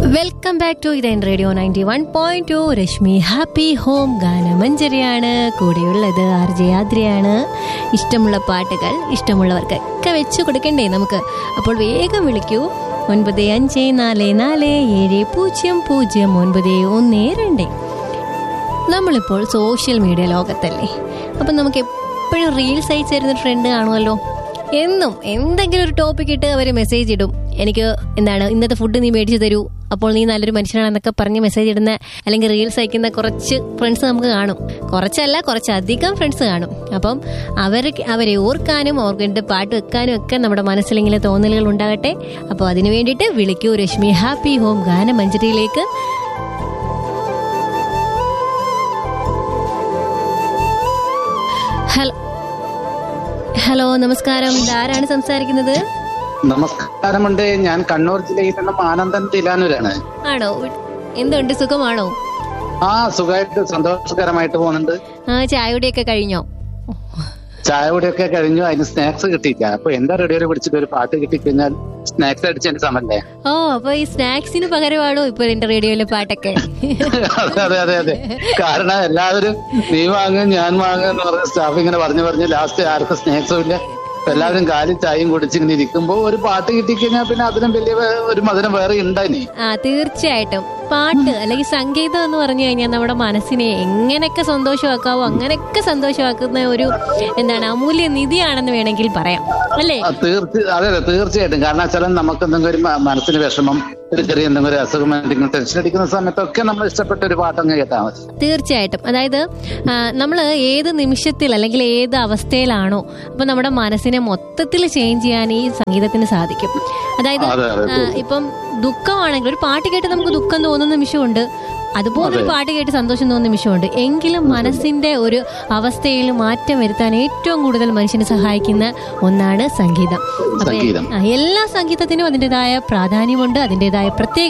welcome back to ഇതൻ radio ninety one point two Reshmi happy home ഗാനമഞ്ജരിയാണ് കൂടെയുള്ളത് R J ആദ്രയാണ് ഇഷ്ടമുള്ള പാട്ടുകൾ ഇഷ്ടമുള്ളവർക്കൊക്കെ വെച്ച് കൊടുക്കണ്ടേ നമുക്ക് അപ്പോൾ വേഗം വിളിക്കൂ ഒൻപത് അഞ്ച് നാല് നാല് ഏഴ് പൂജ്യം പൂജ്യം ഒൻപത് ഒന്ന് രണ്ട് നമ്മളിപ്പോൾ സോഷ്യൽ മീഡിയ ലോകത്തല്ലേ അപ്പം നമുക്ക് എപ്പോഴും റീൽസ് അയച്ചു തരുന്ന ട്രെൻഡ് കാണുമല്ലോ എന്നും എന്തെങ്കിലും ഒരു ടോപ്പിക് ഇട്ട് അവർ മെസ്സേജ് ഇടും എനിക്ക് എന്താണ് ഇന്നത്തെ ഫുഡ് നീ മേടിച്ചു തരൂ അപ്പോൾ നീ നല്ലൊരു മനുഷ്യനാണെന്നൊക്കെ പറഞ്ഞ് മെസ്സേജ് ഇടുന്ന അല്ലെങ്കിൽ റീൽസ് അയക്കുന്ന കുറച്ച് ഫ്രണ്ട്സ് നമുക്ക് കാണും കുറച്ചല്ല കുറച്ചധികം ഫ്രണ്ട്സ് കാണും അപ്പം അവർ അവരെ ഓർക്കാനും അവർക്ക് പാട്ട് വെക്കാനും ഒക്കെ നമ്മുടെ മനസ്സിലിങ്ങനെ തോന്നലുകൾ ഉണ്ടാകട്ടെ അപ്പോൾ അതിനു വേണ്ടിയിട്ട് വിളിക്കൂ രശ്മി ഹാപ്പി ഹോം ഗാനമഞ്ജരിയിലേക്ക് ഹലോ ഹലോ നമസ്കാരം ഇതാരാണ് സംസാരിക്കുന്നത് നമസ്കാരമുണ്ട് ഞാൻ കണ്ണൂർ ജില്ലയിൽ നിന്നും ആനന്ദൻ തിലാനൂരാണ് ആണോ എന്തുണ്ട് സുഖമാണോ ആ സുഖമായിട്ട് സന്തോഷകരമായിട്ട് പോകുന്നുണ്ട് ആ ചായയുടെയൊക്കെ കഴിഞ്ഞോ ചായ കുടിയൊക്കെ കഴിഞ്ഞു അതിന് സ്നാക്സ് കിട്ടിയില്ല അപ്പൊ എന്താ റേഡിയോയിൽ പിടിച്ചിട്ട് ഒരു പാട്ട് കിട്ടിക്കഴിഞ്ഞാൽ സ്നാക്സ് അടിച്ച് എന്റെ സമല്ലേ ഓ അപ്പൊ ഈ സ്നാക്സിന് പകരമാണോ ഇപ്പൊ എന്റെ റേഡിയോയിലെ പാട്ടൊക്കെ അതെ അതെ അതെ അതെ കാരണം എല്ലാവരും നീ വാങ്ങും ഞാൻ വാങ്ങും എന്ന് പറഞ്ഞ സ്റ്റാഫ് ഇങ്ങനെ പറഞ്ഞു പറഞ്ഞ് ലാസ്റ്റ് ആർക്കും സ്നാക്സും ഇല്ല അപ്പൊ എല്ലാവരും കാലി ചായയും കുടിച്ചിങ്ങനെ ഇരിക്കുമ്പോ ഒരു പാട്ട് കിട്ടിക്കഴിഞ്ഞാൽ പിന്നെ അതിനും വലിയ വേ- ഒരു മധുരം വേറെ ഉണ്ടായിനി ആ തീർച്ചയായിട്ടും പാട്ട് അല്ലെങ്കിൽ സംഗീതം എന്ന് പറഞ്ഞു കഴിഞ്ഞാൽ നമ്മുടെ മനസ്സിനെ എങ്ങനെയൊക്കെ സന്തോഷമാക്കാവോ അങ്ങനെയൊക്കെ സന്തോഷമാക്കുന്ന ഒരു എന്താണ് അമൂല്യ നിധിയാണെന്ന് വേണമെങ്കിൽ പറയാം അല്ലേ ആ, തീർച്ച അതെ അതെ തീർച്ചയായിട്ടും കാരണം വെച്ചാൽ നമുക്ക് എന്തെങ്കിലും ഒരു മ- മനസ്സിന് വിഷമം ഒരു ചെറിയ എന്തെങ്കിലും ഒരു അസുഖം എന്തെങ്കിലും ടെൻഷൻ അടിക്കുന്ന സമയത്തൊക്കെ നമ്മൾ ഇഷ്ടപ്പെട്ട ഒരു പാട്ടങ്ങ് കേട്ടാൽ മതി തീർച്ചയായിട്ടും അതായത് നമ്മൾ ഏത് നിമിഷത്തിൽ അല്ലെങ്കിൽ ഏത് അവസ്ഥയിലാണോ അപ്പൊ നമ്മുടെ മനസ്സിനെ മൊത്തത്തിൽ ചേഞ്ച് ചെയ്യാൻ ഈ സംഗീതത്തിന് സാധിക്കും അതായത് അതെ അതെ ആ, ഇപ്പം ദുഃഖമാണെങ്കിൽ ഒരു പാട്ട് കേട്ട് നമുക്ക് ദുഃഖം തോന്നുന്ന നിമിഷമുണ്ട് അതുപോലെ ഒരു പാട്ട് കേട്ട് സന്തോഷം തോന്നുന്ന നിമിഷമുണ്ട് എങ്കിലും മനസ്സിന്റെ ഒരു അവസ്ഥയിൽ മാറ്റം വരുത്താൻ ഏറ്റവും കൂടുതൽ മനുഷ്യനെ സഹായിക്കുന്ന ഒന്നാണ് സംഗീതം അപ്പൊ സംഗീതം ആ, എല്ലാ സംഗീതത്തിനും അതിൻ്റെതായ പ്രാധാന്യമുണ്ട് അതിൻ്റെതായ പ്രത്യേക